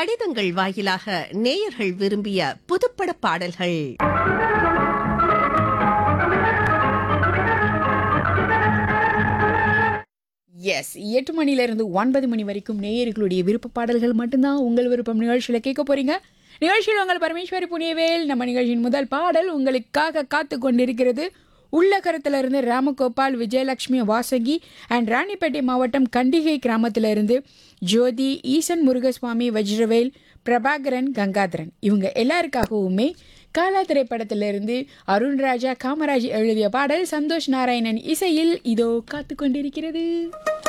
கடிதங்கள் வாயிலாக நேயர்கள் விரும்பிய புதுப்பட பாடல்கள் எஸ் எட்டு மணிலேருந்து ஒன்பது மணி வரைக்கும் நேயர்களுடைய விருப்ப பாடல்கள் மட்டும்தான் உங்கள் விருப்பம் நிகழ்ச்சியில் கேட்க போறீங்க நிகழ்ச்சியில் உங்கள் பரமேஸ்வரி புனியவேல் நம்ம நிகழ்ச்சியின் முதல் பாடல் உங்களுக்காக காத்து கொண்டிருக்கிறது உள்ளகரத்திலிருந்து ராமகோபால் விஜயலட்சுமி வாசகி அண்ட் ராணிப்பேட்டை மாவட்டம் கண்டிகை கிராமத்திலிருந்து ஜோதி ஈசன் முருகசுவாமி வஜ்ரவேல் பிரபாகரன் கங்காதரன் இவங்க எல்லாருக்காகவுமே காலா திரைப்படத்திலிருந்து அருண்ராஜா காமராஜ் எழுதிய பாடல் சந்தோஷ் நாராயணன் இசையில் இதோ காத்து கொண்டிருக்கிறது